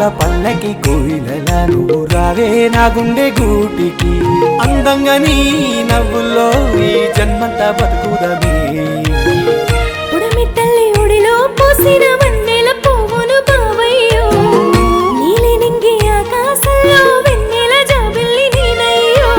పల్లకి కోయిలలా నువ్వు రావే నా గుండె గూటికి అందంగా నీ నవ్వుల్లో ఈ జన్మంతా బతుకుదమే ఉడమి తల్లి ఒడిలో పోసిన వన్నెల పువ్వును బావయ్యో నీలి నింగి ఆకాశంలో వెన్నెల జాబిల్లి నేనయ్యో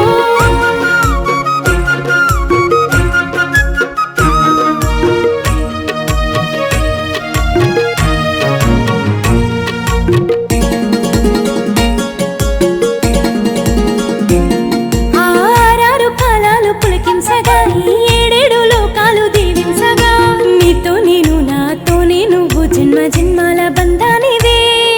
ఆరారు కాలాలు పులకించగా ఈ ఏడేడు లోకాలు దీవించగా నీతో నేను నాతో నువ్వు జన్మ జన్మాల బంధానివే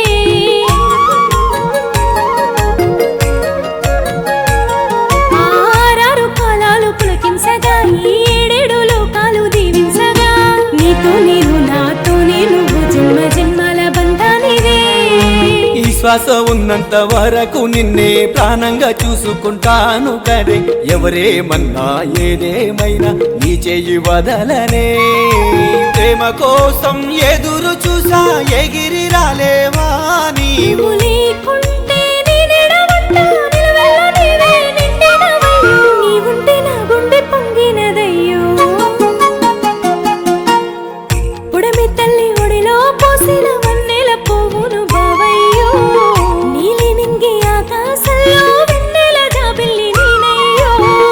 ఆరారు కాలాలు పులకించగా ఈ ఏడేడు లోకాలు దీవించగా నీతో నేను నాతో నువ్వు జన్మ జన్మాల బంధానివే ఈ శ్వాస ఉన్నంత వరకు నిన్నే ప్రాణంగా చూసుకుంటాను కదే ఎవరేమన్నా ఏదేమైనా నీ చెయ్యి వదలనే ప్రేమ కోసం ఎదురు చూసా ఎగిరి రాలేవా నీవు నీవు లేకుంటే నేనెడవుంటా? నిలువెల్లా నీవే నిండినవయ్యో. నీవుంటే నా గుండె పొంగినదయ్యో. పుడమి తల్లి ఒడిలో పోసిన వన్నెల పువ్వును బావయ్యో. నీలి నింగి ఆకాశంలో వెన్నెల జాబిల్లి నేనయ్యో.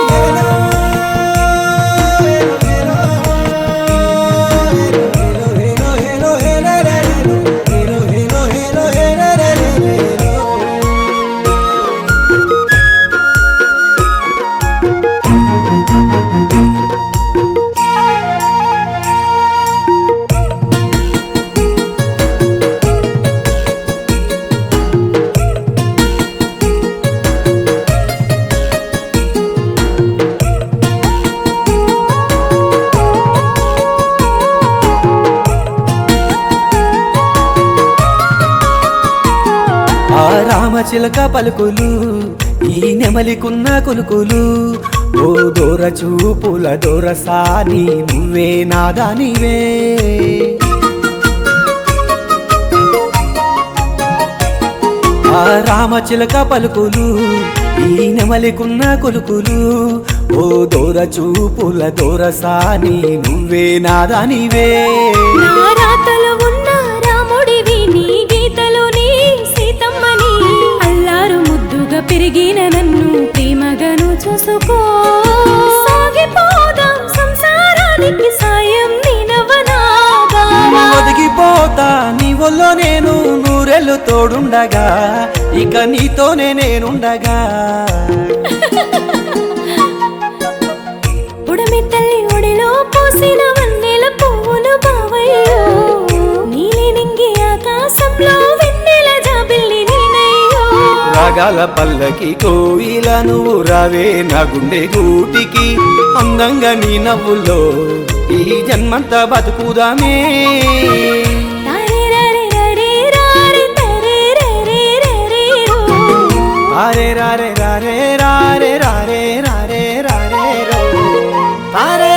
ఆ రామచిలక పలుకులు ఈ నెమలికున్న కులుకులు ఓ దూర చూపుల దూర సాని నువ్వే నాదానివే ఆ రామచిలక పలుకులు ఈ నెమలికున్న కులుకులు ఓ దూర చూపుల దూర సాని నువ్వే నాదానివే నా రాతలు ఉన్న రాముడివి నీ గీతలు నీ సీతమ్మని అల్లారు ముద్దుగా పెరిగిన నన్ను ప్రేమగాను చూసుకో సాగిపోదాం సంసారానికి సాయం నీనవనా బావా. ఒదిగిపోతా నీ ఒళ్ళో నేను నూరెళ్ళు తోడుండగా ఇక నీతోనే నేనుండగా ఉడమి తల్లి ఒడిలో పోసిన వన్నెల పువ్వును బావయ్యో నీలి నింగి ఆకాశంలో వెన్నెల జాబిల్లి నేనయ్యో రాగాల పల్లకి కోయిల నువ్వు రావే నా గుండె గూటికి అందంగా నీ నవ్వుల్లో ఈ జన్మంతా బతుకుదామే రారే రారే రారే రారే తరే రే రే రే రే రో. రారే రారే రారే రారే రారే రారే రారే రో. రారే